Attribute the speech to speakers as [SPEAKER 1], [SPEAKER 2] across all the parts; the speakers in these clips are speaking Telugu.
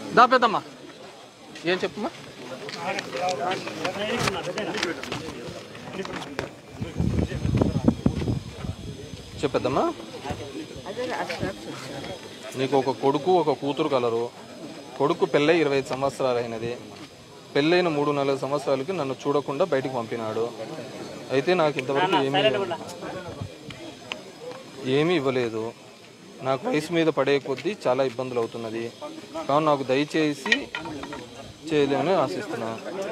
[SPEAKER 1] దా పెద్దమ్మా ఏం చెప్పమ్మా చెప్పేద్దమ్మా
[SPEAKER 2] అదే రాష్ట్రాలు చూశారు
[SPEAKER 1] నీకు ఒక కొడుకు ఒక కూతురు కలరు కొడుకు పెళ్ళై ఇరవై ఐదు సంవత్సరాలు అయినది పెళ్ళైన మూడు నాలుగు సంవత్సరాలకి నన్ను చూడకుండా బయటికి పంపినాడు అయితే నాకు ఇంతవరకు ఏమీ ఏమీ ఇవ్వలేదు నాకు వయసు మీద పడే కొద్దీ చాలా ఇబ్బందులు అవుతున్నది కావున నాకు దయచేసి చేయలేమని ఆశిస్తున్నా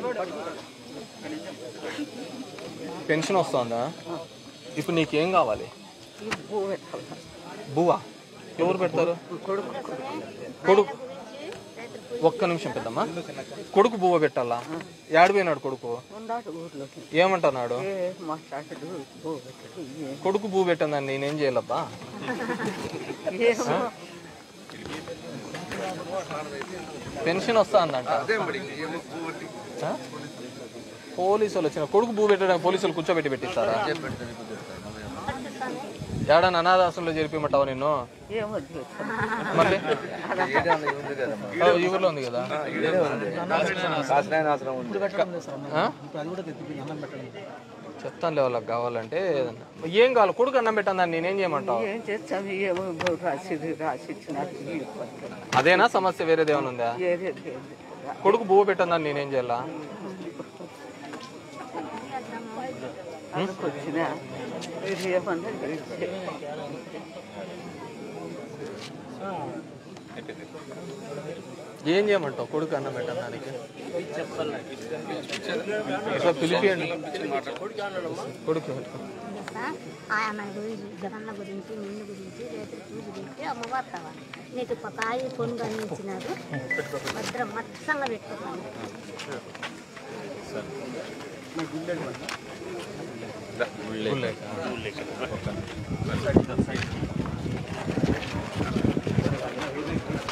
[SPEAKER 1] పెన్షన్ వస్తుందా ఇప్పుడు నీకేం కావాలి
[SPEAKER 2] ఈ భూ పెట్టాలి
[SPEAKER 1] బువ్వా ఎవరు పెడతారు
[SPEAKER 2] కొడుకు
[SPEAKER 1] కొడుకు ఒక్క నిమిషం పెద్దమ్మా కొడుకు బువ్వ పెట్టాలా ఏడిపోయినాడు కొడుకు
[SPEAKER 2] ఉన్నాడు ఊర్లోకి
[SPEAKER 1] ఏమంటున్నాడు
[SPEAKER 2] ఏ మాట్లాడడు భూ పెట్టడు ఏం
[SPEAKER 1] కొడుకు బువ్వ పెట్టందని నేనేం చేయాలబ్బా
[SPEAKER 2] ఏమో
[SPEAKER 1] పెన్షన్ వస్తా అందంట ఆ? పోలీసులు వచ్చిన కొడుకు బువ్వ పెట్టడానికి పోలీసులు కూర్చోబెట్టి పెట్టిస్తారా ఏడన్నా అనాథాశ్రంలో చేరిపిమంటావా నిన్ను
[SPEAKER 2] ఏమో తెలుసు
[SPEAKER 1] మళ్ళీ ఆ, ఈ ఊర్లో ఉంది కదా ఆ? చెప్తానులే వాళ్ళకి కావాలంటే ఏం కావాలి కొడుకు అన్నం పెట్టందని నేనేం చేయమంటావు
[SPEAKER 2] ఏం చేస్తాం ఏమో భూ రాసిది రాసి ఇచ్చినట్టు ఈ పత్రం.
[SPEAKER 1] అదేనా సమస్య వేరేది ఏమైనా ఉందా
[SPEAKER 2] ఏది ఏది ఏది.
[SPEAKER 1] కొడుకు బువ్వ పెట్టందని నేనేం చేయాలా
[SPEAKER 2] అనుకొచ్చిన ఇది ఏమన్నా చేస్తే
[SPEAKER 1] ఏం చేయమంటావు కొడుకు అన్నం పెట్టడానికి ఇట్లా పిలిపియండి కొడుకు
[SPEAKER 3] ఆయన గురించి జగన్న గురించి నిన్ను గురించి రేపు చూసి పెట్టి అమ్మవారు కావాలి నీకు ఒక కాయి పొన్ను ఇచ్చినారు భద్రం మత్సంగా పెట్టుకోవాలి
[SPEAKER 1] గుళ్ళేకా?